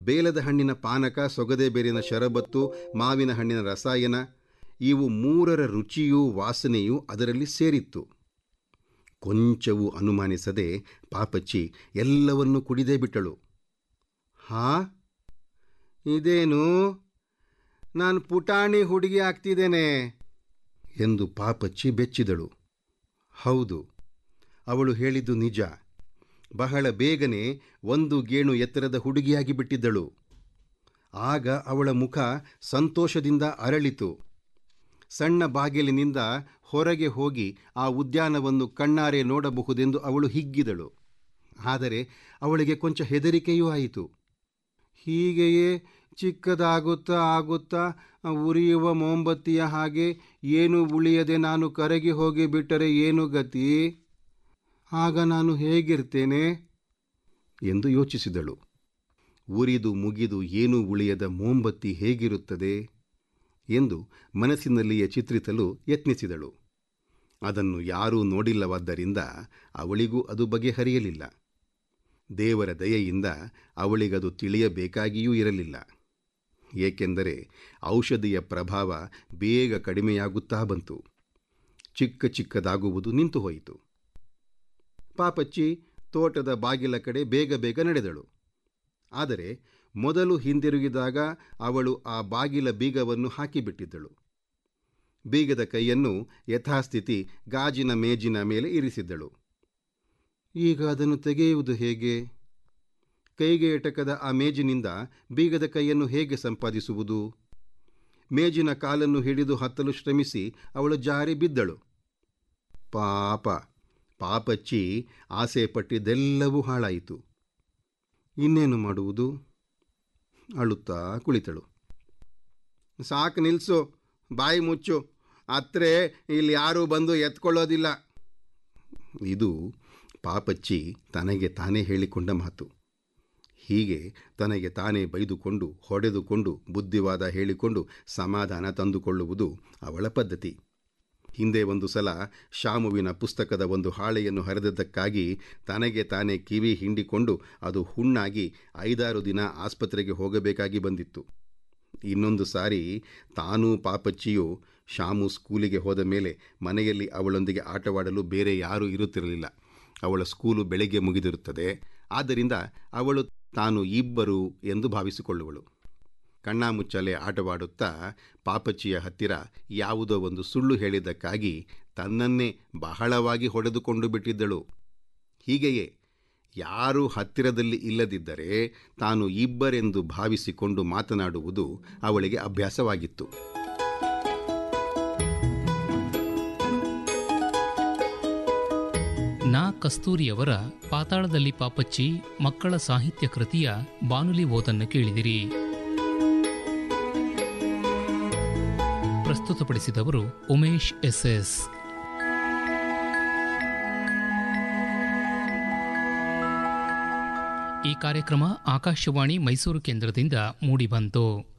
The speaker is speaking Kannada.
ಬೇಲದ ಹಣ್ಣಿನ ಪಾನಕ ಸೊಗದೆ ಬೇರಿನ ಶರಬತ್ತು ಮಾವಿನ ಹಣ್ಣಿನ ರಸಾಯನ ಇವು ಮೂರರ ರುಚಿಯೂ ವಾಸನೆಯೂ ಅದರಲ್ಲಿ ಸೇರಿತ್ತು ಕೊಂಚವೂ ಅನುಮಾನಿಸದೆ ಪಾಪಚ್ಚಿ ಎಲ್ಲವನ್ನೂ ಕುಡಿದೇ ಬಿಟ್ಟಳು ಹಾ ಇದೇನು ನಾನು ಪುಟಾಣಿ ಹುಡುಗಿ ಆಗ್ತಿದ್ದೇನೆ ಎಂದು ಪಾಪಚ್ಚಿ ಬೆಚ್ಚಿದಳು ಹೌದು ಅವಳು ಹೇಳಿದ್ದು ನಿಜ ಬಹಳ ಬೇಗನೆ ಒಂದು ಗೇಣು ಎತ್ತರದ ಹುಡುಗಿಯಾಗಿ ಬಿಟ್ಟಿದ್ದಳು ಆಗ ಅವಳ ಮುಖ ಸಂತೋಷದಿಂದ ಅರಳಿತು ಸಣ್ಣ ಬಾಗಿಲಿನಿಂದ ಹೊರಗೆ ಹೋಗಿ ಆ ಉದ್ಯಾನವನ್ನು ಕಣ್ಣಾರೆ ನೋಡಬಹುದೆಂದು ಅವಳು ಹಿಗ್ಗಿದಳು ಆದರೆ ಅವಳಿಗೆ ಕೊಂಚ ಹೆದರಿಕೆಯೂ ಆಯಿತು ಹೀಗೆಯೇ ಚಿಕ್ಕದಾಗುತ್ತಾ ಆಗುತ್ತಾ ಉರಿಯುವ ಮೊಂಬತ್ತಿಯ ಹಾಗೆ ಏನು ಉಳಿಯದೆ ನಾನು ಕರಗಿ ಹೋಗಿ ಬಿಟ್ಟರೆ ಏನು ಗತಿ ಆಗ ನಾನು ಹೇಗಿರ್ತೇನೆ ಎಂದು ಯೋಚಿಸಿದಳು ಉರಿದು ಮುಗಿದು ಏನೂ ಉಳಿಯದ ಮೊಂಬತ್ತಿ ಹೇಗಿರುತ್ತದೆ ಎಂದು ಮನಸ್ಸಿನಲ್ಲಿಯೇ ಚಿತ್ರಿಸಲು ಯತ್ನಿಸಿದಳು ಅದನ್ನು ಯಾರೂ ನೋಡಿಲ್ಲವಾದ್ದರಿಂದ ಅವಳಿಗೂ ಅದು ಬಗೆಹರಿಯಲಿಲ್ಲ ದೇವರ ದಯೆಯಿಂದ ಅವಳಿಗದು ತಿಳಿಯಬೇಕಾಗಿಯೂ ಇರಲಿಲ್ಲ ಏಕೆಂದರೆ ಔಷಧಿಯ ಪ್ರಭಾವ ಬೇಗ ಕಡಿಮೆಯಾಗುತ್ತಾ ಬಂತು ಚಿಕ್ಕ ಚಿಕ್ಕದಾಗುವುದು ನಿಂತು ಹೋಯಿತು ಪಾಪಚ್ಚಿ ತೋಟದ ಬಾಗಿಲ ಕಡೆ ಬೇಗ ಬೇಗ ನಡೆದಳು ಆದರೆ ಮೊದಲು ಹಿಂದಿರುಗಿದಾಗ ಅವಳು ಆ ಬಾಗಿಲ ಬೀಗವನ್ನು ಹಾಕಿಬಿಟ್ಟಿದ್ದಳು ಬೀಗದ ಕೈಯನ್ನು ಯಥಾಸ್ಥಿತಿ ಗಾಜಿನ ಮೇಜಿನ ಮೇಲೆ ಇರಿಸಿದ್ದಳು ಈಗ ಅದನ್ನು ತೆಗೆಯುವುದು ಹೇಗೆ ಕೈಗೆ ಎಟಕದ ಆ ಮೇಜಿನಿಂದ ಬೀಗದ ಕೈಯನ್ನು ಹೇಗೆ ಸಂಪಾದಿಸುವುದು ಮೇಜಿನ ಕಾಲನ್ನು ಹಿಡಿದು ಹತ್ತಲು ಶ್ರಮಿಸಿ ಅವಳು ಜಾರಿ ಬಿದ್ದಳು ಪಾಪ ಪಾಪಚ್ಚಿ ಆಸೆ ಪಟ್ಟಿದ್ದೆಲ್ಲವೂ ಹಾಳಾಯಿತು ಇನ್ನೇನು ಮಾಡುವುದು ಅಳುತ್ತಾ ಕುಳಿತಳು ಸಾಕು ನಿಲ್ಸು ಬಾಯಿ ಮುಚ್ಚು ಅತ್ರೆ ಇಲ್ಲಿ ಯಾರೂ ಬಂದು ಎತ್ಕೊಳ್ಳೋದಿಲ್ಲ ಇದು ಪಾಪಚ್ಚಿ ತನಗೆ ತಾನೇ ಹೇಳಿಕೊಂಡ ಮಾತು ಹೀಗೆ ತನಗೆ ತಾನೇ ಬೈದುಕೊಂಡು ಹೊಡೆದುಕೊಂಡು ಬುದ್ಧಿವಾದ ಹೇಳಿಕೊಂಡು ಸಮಾಧಾನ ತಂದುಕೊಳ್ಳುವುದು ಅವಳ ಪದ್ಧತಿ ಹಿಂದೆ ಒಂದು ಸಲ ಶಾಮುವಿನ ಪುಸ್ತಕದ ಒಂದು ಹಾಳೆಯನ್ನು ಹರಿದದ್ದಕ್ಕಾಗಿ ತನಗೆ ತಾನೇ ಕಿವಿ ಹಿಂಡಿಕೊಂಡು ಅದು ಹುಣ್ಣಾಗಿ ಐದಾರು ದಿನ ಆಸ್ಪತ್ರೆಗೆ ಹೋಗಬೇಕಾಗಿ ಬಂದಿತ್ತು ಇನ್ನೊಂದು ಸಾರಿ ತಾನೂ ಪಾಪಚ್ಚಿಯೂ ಶಾಮು ಸ್ಕೂಲಿಗೆ ಹೋದ ಮೇಲೆ ಮನೆಯಲ್ಲಿ ಅವಳೊಂದಿಗೆ ಆಟವಾಡಲು ಬೇರೆ ಯಾರೂ ಇರುತ್ತಿರಲಿಲ್ಲ ಅವಳ ಸ್ಕೂಲು ಬೆಳಗ್ಗೆ ಮುಗಿದಿರುತ್ತದೆ ಆದ್ದರಿಂದ ಅವಳು ತಾನು ಇಬ್ಬರು ಎಂದು ಭಾವಿಸಿಕೊಳ್ಳುವಳು ಕಣ್ಣಾಮುಚ್ಚಾಲೆ ಆಟವಾಡುತ್ತಾ ಪಾಪಚ್ಚಿಯ ಹತ್ತಿರ ಯಾವುದೋ ಒಂದು ಸುಳ್ಳು ಹೇಳಿದ್ದಕ್ಕಾಗಿ ತನ್ನನ್ನೇ ಬಹಳವಾಗಿ ಹೊಡೆದುಕೊಂಡು ಬಿಟ್ಟಿದ್ದಳು ಹೀಗೆಯೇ ಯಾರೂ ಹತ್ತಿರದಲ್ಲಿ ಇಲ್ಲದಿದ್ದರೆ ತಾನು ಇಬ್ಬರೆಂದು ಭಾವಿಸಿಕೊಂಡು ಮಾತನಾಡುವುದು ಅವಳಿಗೆ ಅಭ್ಯಾಸವಾಗಿತ್ತು ನಾ ಕಸ್ತೂರಿಯವರ ಪಾತಾಳದಲ್ಲಿ ಪಾಪಚ್ಚಿ ಮಕ್ಕಳ ಸಾಹಿತ್ಯ ಕೃತಿಯ ಬಾನುಲಿ ಓದನ್ನು ಕೇಳಿದಿರಿ ಪ್ರಸ್ತುತಪಡಿಸಿದವರು ಉಮೇಶ್ ಎಸ್ ಎಸ್ ಈ ಕಾರ್ಯಕ್ರಮ ಆಕಾಶವಾಣಿ ಮೈಸೂರು ಕೇಂದ್ರದಿಂದ ಮೂಡಿಬಂತು